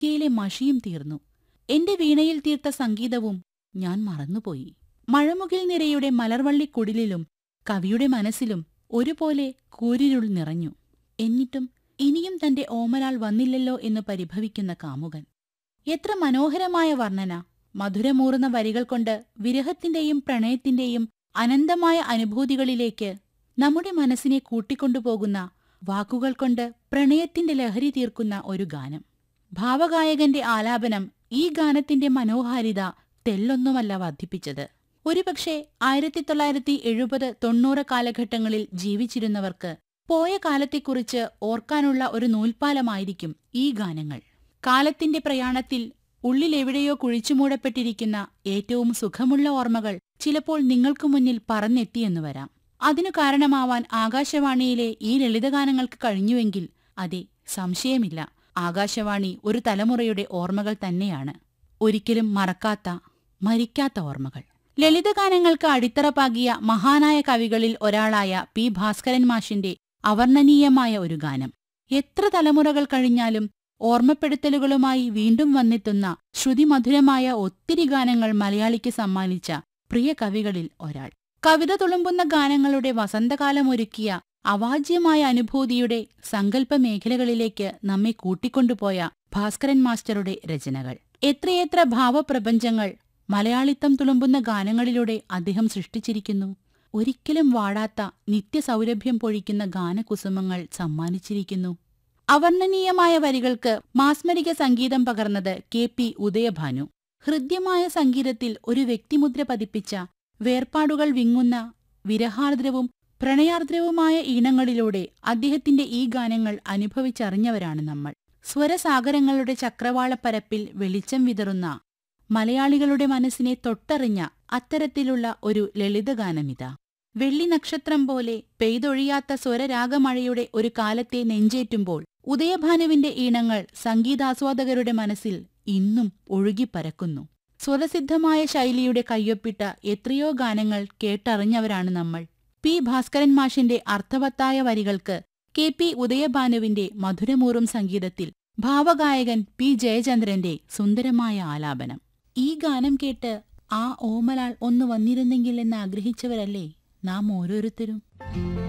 നെറ്റിയിലെ മഷിയും തീർന്നു എന്റെ വീണയിൽ തീർത്ത സംഗീതവും ഞാൻ മറന്നുപോയി മഴമുകിൽ നിരയുടെ മലർവള്ളിക്കുടിലിലും കവിയുടെ മനസ്സിലും ഒരുപോലെ കൂരിരുൾ നിറഞ്ഞു എന്നിട്ടും ഇനിയും തന്റെ ഓമലാൾ വന്നില്ലല്ലോ എന്ന് പരിഭവിക്കുന്ന കാമുകൻ എത്ര മനോഹരമായ വർണ്ണന മധുരമൂറുന്ന വരികൾ കൊണ്ട് വിരഹത്തിന്റെയും പ്രണയത്തിന്റെയും അനന്തമായ അനുഭൂതികളിലേക്ക് നമ്മുടെ മനസ്സിനെ കൂട്ടിക്കൊണ്ടുപോകുന്ന വാക്കുകൾ കൊണ്ട് പ്രണയത്തിന്റെ ലഹരി തീർക്കുന്ന ഒരു ഗാനം ഭാവഗായകന്റെ ആലാപനം ഈ ഗാനത്തിന്റെ മനോഹാരിത തെല്ലൊന്നുമല്ല വർദ്ധിപ്പിച്ചത് ഒരുപക്ഷെ ആയിരത്തി തൊള്ളായിരത്തി എഴുപത് തൊണ്ണൂറ് കാലഘട്ടങ്ങളിൽ ജീവിച്ചിരുന്നവർക്ക് പോയ കാലത്തെക്കുറിച്ച് ഓർക്കാനുള്ള ഒരു നൂൽപ്പാലമായിരിക്കും ഈ ഗാനങ്ങൾ കാലത്തിന്റെ പ്രയാണത്തിൽ ഉള്ളിലെവിടെയോ കുഴിച്ചുമൂടപ്പെട്ടിരിക്കുന്ന ഏറ്റവും സുഖമുള്ള ഓർമ്മകൾ ചിലപ്പോൾ നിങ്ങൾക്കു മുന്നിൽ പറന്നെത്തിയെന്നു വരാം അതിനു കാരണമാവാൻ ആകാശവാണിയിലെ ഈ ലളിതഗാനങ്ങൾക്ക് കഴിഞ്ഞുവെങ്കിൽ അതെ സംശയമില്ല ആകാശവാണി ഒരു തലമുറയുടെ ഓർമ്മകൾ തന്നെയാണ് ഒരിക്കലും മറക്കാത്ത മരിക്കാത്ത ഓർമ്മകൾ ലളിതഗാനങ്ങൾക്ക് അടിത്തറ പാകിയ മഹാനായ കവികളിൽ ഒരാളായ പി ഭാസ്കരൻ മാഷിന്റെ അവർണ്ണനീയമായ ഒരു ഗാനം എത്ര തലമുറകൾ കഴിഞ്ഞാലും ഓർമ്മപ്പെടുത്തലുകളുമായി വീണ്ടും വന്നെത്തുന്ന ശ്രുതിമധുരമായ ഒത്തിരി ഗാനങ്ങൾ മലയാളിക്ക് സമ്മാനിച്ച പ്രിയ കവികളിൽ ഒരാൾ കവിത തുളുമ്പുന്ന ഗാനങ്ങളുടെ വസന്തകാലമൊരുക്കിയ അവാജ്യമായ അനുഭൂതിയുടെ സങ്കല്പ മേഖലകളിലേക്ക് നമ്മെ കൂട്ടിക്കൊണ്ടുപോയ ഭാസ്കരൻ മാസ്റ്ററുടെ രചനകൾ എത്രയെത്ര ഭാവപ്രപഞ്ചങ്ങൾ മലയാളിത്തം തുളുമ്പുന്ന ഗാനങ്ങളിലൂടെ അദ്ദേഹം സൃഷ്ടിച്ചിരിക്കുന്നു ഒരിക്കലും വാടാത്ത നിത്യസൗരഭ്യം പൊഴിക്കുന്ന ഗാനകുസുമങ്ങൾ സമ്മാനിച്ചിരിക്കുന്നു അവർണ്ണനീയമായ വരികൾക്ക് മാസ്മരിക സംഗീതം പകർന്നത് കെ പി ഉദയഭാനു ഹൃദ്യമായ സംഗീതത്തിൽ ഒരു വ്യക്തിമുദ്ര പതിപ്പിച്ച വേർപാടുകൾ വിങ്ങുന്ന വിരഹാർദ്രവും പ്രണയാർദ്രവുമായ ഈണങ്ങളിലൂടെ അദ്ദേഹത്തിന്റെ ഈ ഗാനങ്ങൾ അനുഭവിച്ചറിഞ്ഞവരാണ് നമ്മൾ സ്വരസാഗരങ്ങളുടെ ചക്രവാളപ്പരപ്പിൽ വെളിച്ചം വിതറുന്ന മലയാളികളുടെ മനസ്സിനെ തൊട്ടറിഞ്ഞ അത്തരത്തിലുള്ള ഒരു ലളിതഗാനമിതാ വെള്ളി നക്ഷത്രം പോലെ പെയ്തൊഴിയാത്ത സ്വരരാഗമഴയുടെ ഒരു കാലത്തെ നെഞ്ചേറ്റുമ്പോൾ ഉദയഭാനുവിന്റെ ഈണങ്ങൾ സംഗീതാസ്വാദകരുടെ മനസ്സിൽ ഇന്നും ഒഴുകിപ്പരക്കുന്നു സ്വതസിദ്ധമായ ശൈലിയുടെ കയ്യൊപ്പിട്ട എത്രയോ ഗാനങ്ങൾ കേട്ടറിഞ്ഞവരാണ് നമ്മൾ പി ഭാസ്കരൻ മാഷിന്റെ അർത്ഥവത്തായ വരികൾക്ക് കെ പി ഉദയഭാനുവിന്റെ മധുരമൂറും സംഗീതത്തിൽ ഭാവഗായകൻ പി ജയചന്ദ്രന്റെ സുന്ദരമായ ആലാപനം ഈ ഗാനം കേട്ട് ആ ഓമലാൾ ഒന്ന് വന്നിരുന്നെങ്കിൽ എന്ന് ആഗ്രഹിച്ചവരല്ലേ നാം ഓരോരുത്തരും